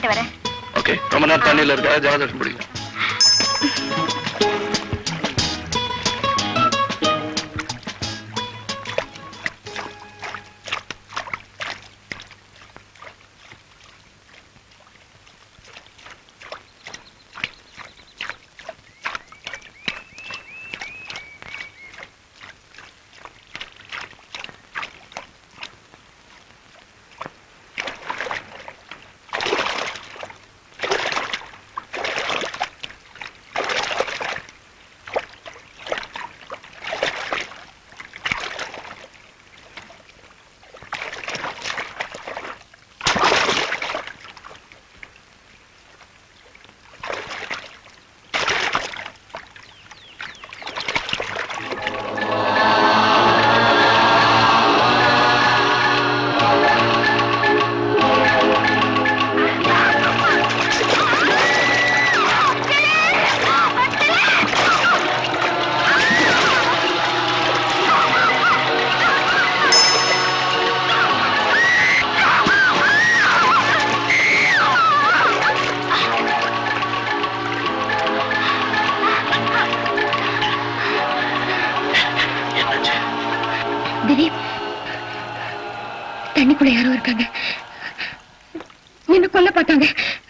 வாங்கிட்டு வரேன் ஓகே ரொம்ப நேரம் தண்ணியில இருக்கா ஜலதோஷம் பிடிக்கும் திலீப் தண்ணிக்குள்ள யாரோ இருக்காங்க என்ன கொல்ல பார்த்தாங்க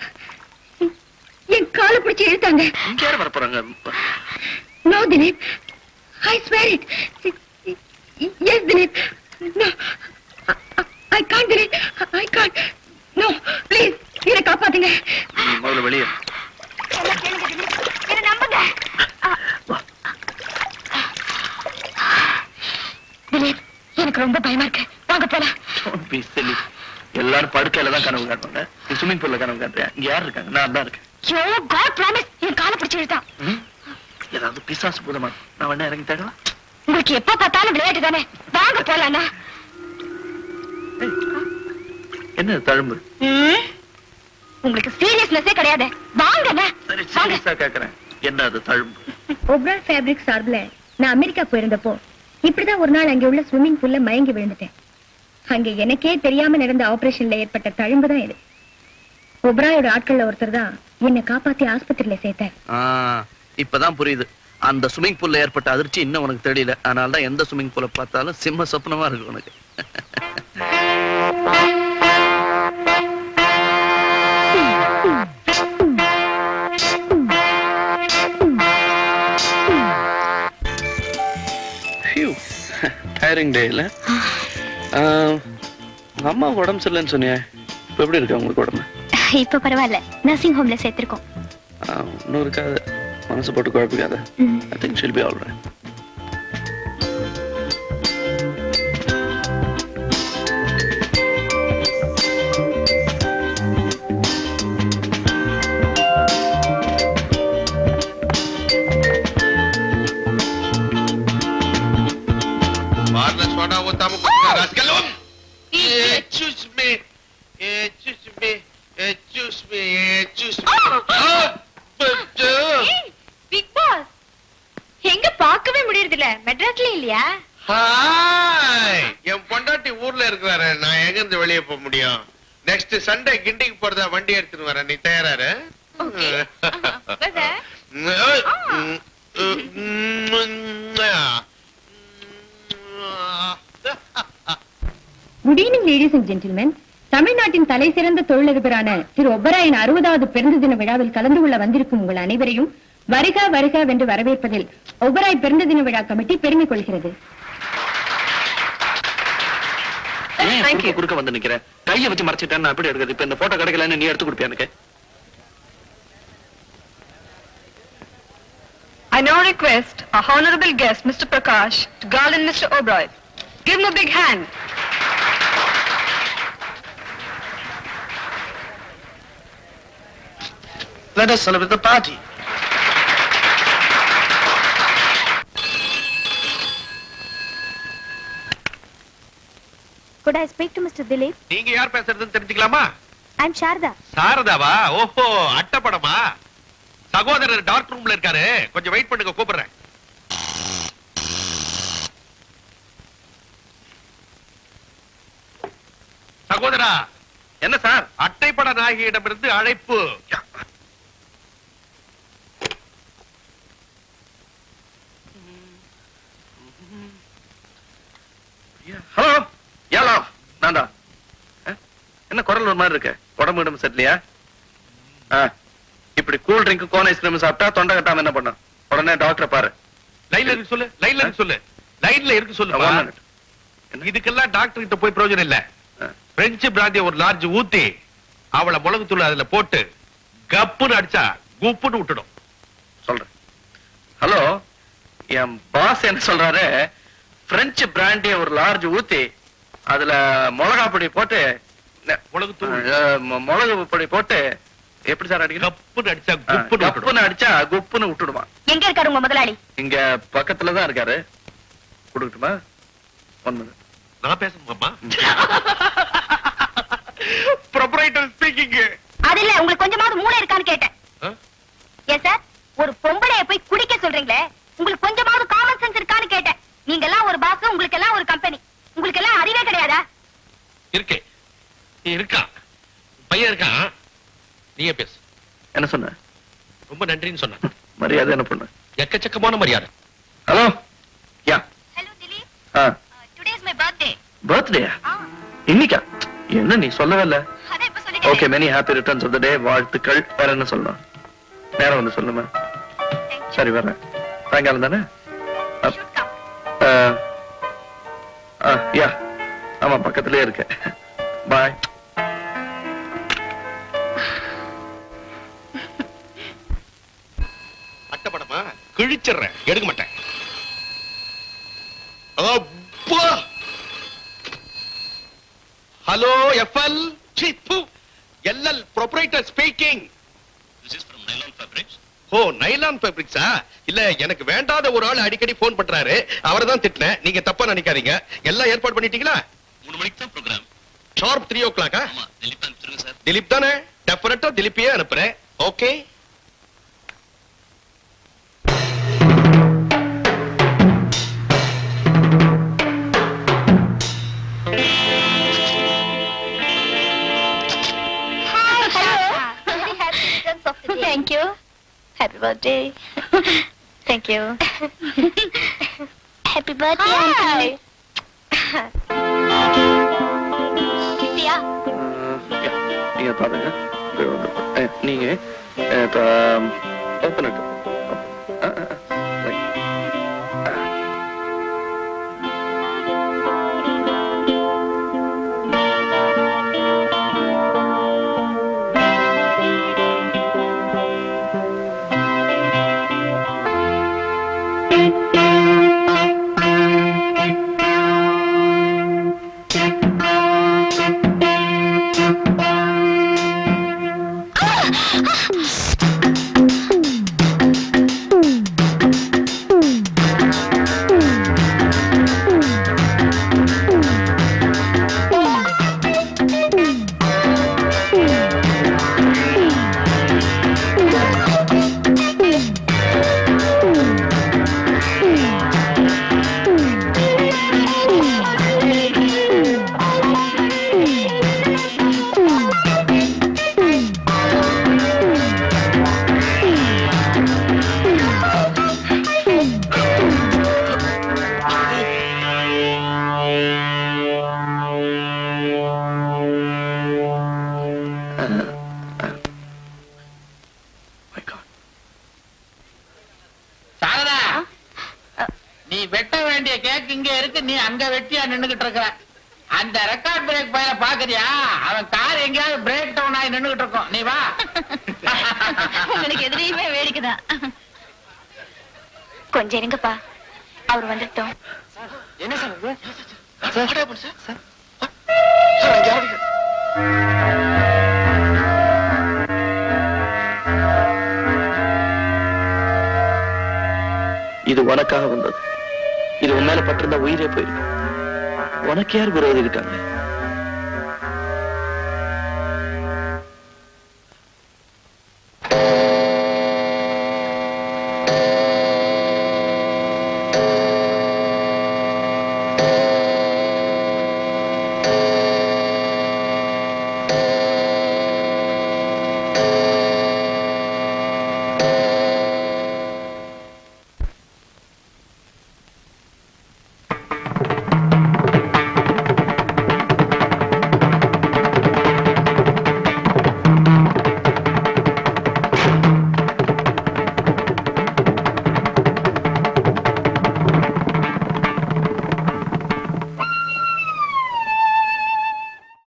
என் காலை பிடிச்சு இழுத்தாங்க இங்க யார் வர போறாங்க no Dileep I swear it yes Dileep no I can't Dileep I can't no please என்னை காப்பாத்துங்க நீ முதல்ல வெளியே என்ன கேளுங்க திலீப் என்ன நம்புங்க திலீப் எனக்கு ரொம்ப பயமா இருக்கு வாங்க போலாம் Don't be silly. எல்லாரும் படுக்கையில தான் கனவு காட்டுவாங்க நீ ஸ்விம்மிங் பூல்ல கனவு காட்டுறியா இங்க யார் இருக்காங்க நான் தான் இருக்கேன் யோ காட் ப்ராமிஸ் என் காலை பிடிச்சு இழுத்தான் ம்? ஏதாவது பிசாசு பூதமா நான் வேணா இறங்கி தேடவா உங்களுக்கு எப்ப பார்த்தாலும் விளையாட்டு தானே வாங்க போலாம்னா என்ன தழும்பு உங்களுக்கு சீரியஸ்னஸே கிடையாது வாங்கண்ணா சரி வாங்க சீரியஸா கேக்குறேன் என்ன அது தழும்பு ஒப்ரா ஃபேப்ரிக் சார்பில் நான் அமெரிக்கா போயிருந்தப்போ இப்படிதான் ஒரு நாள் அங்கே உள்ள ஸ்விம்மிங் பூல்ல மயங்கி விழுந்துட்டேன் அங்க எனக்கே தெரியாம நடந்த ஆபரேஷன்ல ஏற்பட்ட தழும்பு தான் இது ஒப்ராயோட ஆட்கள்ல ஒருத்தர் தான் என்னை காப்பாத்தி ஆஸ்பத்திரியில சேர்த்தார் ஆ, இப்பதான் புரியுது அந்த ஸ்விம்மிங் பூல்ல ஏற்பட்ட அதிர்ச்சி இன்னும் உனக்கு தெரியல அதனால தான் எந்த ஸ்விம்மிங் பூல பார்த்தாலும் சிம்ம சொப்னமா இருக்கு உனக்கு டயரிங் டே இல்ல ஆ, உங்க அம்மா உடம்பு சரியில்லைன்னு சொன்னியே இப்ப எப்படி இருக்கு உங்களுக்கு உடம்பு இப்ப பரவாயில்ல நர்சிங் ஹோம்ல சேர்த்திருக்கோம் ஆ, இன்னும் இருக்காது மனசு போட்டு குழப்பிக்காத ம். I think she'll be all right. बाहर सोडा होता मुझे रास्कलुम Excuse me. Excuse me. Excuse me. Excuse me. Ah, but, uh, big boss எங்க பார்க்கவே முடியறது இல்ல மெட்ராஸ்ல இல்லையா ஹாய் என் பொண்டாட்டி ஊர்ல இருக்கிறாரு நான் எங்க இருந்து வெளியே போக முடியும் நெக்ஸ்ட் சண்டே கிண்டிக்கு போறதா வண்டி எடுத்துட்டு வரேன் நீ தயாராரு Okay. Uh-huh. Where's that? Good evening ladies and gentlemen தமிழ்நாட்டின் தலை சிறந்த தொழிலதிபரான திரு ஒபராயன் அறுபதாவது பிறந்த தின விழாவில் கலந்து கொள்ள வந்திருக்கும் உங்கள் அனைவரையும் வருக வருக வென்று வரவேற்பதில் ஒபராய் பிறந்த தின விழா கமிட்டி பெருமை கொள்கிறது ஏன் குறுக்க குறுக்க வந்து நிக்கிற கைய வச்சு மறைச்சிட்டேன் நான் எப்படி எடுக்கிறது இப்ப இந்த போட்டோ கிடைக்கலன்னு நீ எடுத்து கொடுப்பியா எனக்கு I now request our honorable guest, Mr. Prakash, to garland Mr. Oberoi. Give him a big hand. Let us celebrate the party. Could I speak to Mr. Dilip? நீங்க யார் பேசுறதுன்னு தெரிஞ்சுக்கலாமா I'm Sharda. சாரதாவா ஓஹோ அட்டப்படமா சகோதரர் டார்க் ரூம்ல இருக்காரு கொஞ்சம் wait பண்ணுங்க கூப்பிடுறேன் சகோதரா என்ன சார் அட்டைப்பட நாயகியிடமிருந்து அழைப்பு ஹலோ ஏலோ நான் தான் என்ன குரல் ஒரு மாதிரி இருக்கு உடம்பு இடம் சரியில்லையா ஆ, இப்படி கூல் ட்ரிங்க் கோன் ஐஸ்கிரீம் சாப்பிட்டா தொண்டை கட்டாம என்ன பண்ணும் உடனே டாக்டரை பாரு லைன்ல இருக்கு சொல்லு லைன்ல இருக்கு சொல்லு லைன்ல இருக்கு One சொல்லு minute. இதுக்கெல்லாம் டாக்டர் கிட்ட போய் பிரயோஜனம் இல்ல ஆ. பிரெஞ்சு பிராந்திய ஒரு லார்ஜ் ஊத்தி அவளை மிளகு தூள் அதுல போட்டு கப்புன்னு அடிச்சா குப்புன்னு விட்டுடும் சொல்றேன் ஹலோ என் பாஸ் என்ன சொல்றாரு பிரெஞ்சு பிராண்டிய ஒரு லார்ஜ் ஊத்தி அதுல மிளகா பொடி போட்டு ந- மிளகு தூள் அஹ், மொ- மிளகு பொடி போட்டு எப்படி சார் அடிக்கணும் கப்புன்னு அடிச்சா குப்புன்னு விட்டுடும் கப்புன்னு அடிச்சா குப்புன்னு விட்டுடுமா எங்க இருக்காரு உங்க முதலாளி இங்க பக்கத்துல தான் இருக்காரு கொடுக்கட்டுமா ஒன் மினிட் நான் பேசணுமாமா ப்ரொபரைட்டர் ஸ்பீக்கிங் அது இல்ல உங்களுக்கு கொஞ்சமாவது மூளை இருக்கான்னு கேட்டேன் ஏன் சார் ஒரு பொம்பளைய போய் குடிக்க சொல்றீங்களே உங்களுக்கு கொஞ்சமாவது காமன் சென்ஸ் இருக்கான்னு கேட்டேன் நீங்க எல்லாம் ஒரு பாஸ் உங்களுக்கு எல்லாம் ஒரு கம்பெனி உங்களுக்கு எல்லாம் அறிவே கிடையாதா இருக்கே இருக்கான் பையன் இருக்கான் நீயே பேசு என்ன சொன்ன ரொம்ப நன்றின்னு சொன்ன மரியாதை என்ன பண்ண எக்கச்சக்கமான மரியாதை hello yeah hello Dileep ah today is my birthday பர்த்டேயா இன்னைக்கா என்ன நீ சொல்லவே இல்ல அதான் இப்ப ஓகே சொல்லிட்டேன் many happy returns of the day வாழ்த்துக்கள் வேற என்ன சொல்லலாம் நேரம் வந்து சொல்லுமா சரி வரேன் சாயங்காலம் தானே அப்- ஆ, ஆ, யா ஆமா பக்கத்துலயே இருக்கு பாய் அட்டப்படமா கிழிச்சிடுறேன் எடுக்க மாட்டேன் அப்பா hello FL LL proprietor speaking oh nylon ஃபேப்ரிக்ஸா இல்ல எனக்கு வேண்டாத ஒரு ஆள் அடிக்கடி போன் பண்றாரு அவரை தான் திட்டினேன் நீங்க தப்பா நினைக்காதீங்க எல்லாம் ஏற்பாடு பண்ணிட்டீங்களா மூணு மணிக்கு தான் ப்ரோக்ராம் ஷார்ப் த்ரீ ஓ கிளாக்கா ஆமா திலீப் அனுப்பிச்சிருங்க சார் திலீப் தானே டெஃபினட்டா திலீப்பையே அனுப்புறேன் okay Thank you. Happy birthday. Thank you. Happy birthday, Hi. Vidya நீங்க பாருங்க இது வந்து, ஏ, நீங்க open it My God. Sarada நீ வெட்ட வேண்டிய கேக் இங்க இருக்கு நீ அங்க வெட்டியா நின்னுகிட்டு இருக்கிற அந்த ரெக்கார்ட் பிரேக் பையனை பாக்குறியா அவன் கார் எங்கேயாவது பிரேக் டவுன் ஆகி நின்னுகிட்டு இருக்கும் நீ வா உங்களுக்கு எதிரையுமே வேடிக்கைதான் கொஞ்சம் இருங்கப்பா அவர் வந்துட்டோம் என்ன சார் இது உனக்காக வந்தது இது உன் மேல பட்டிருந்தா உயிரே போயிருக்கு உனக்கு யார் விரோதி இருக்காங்க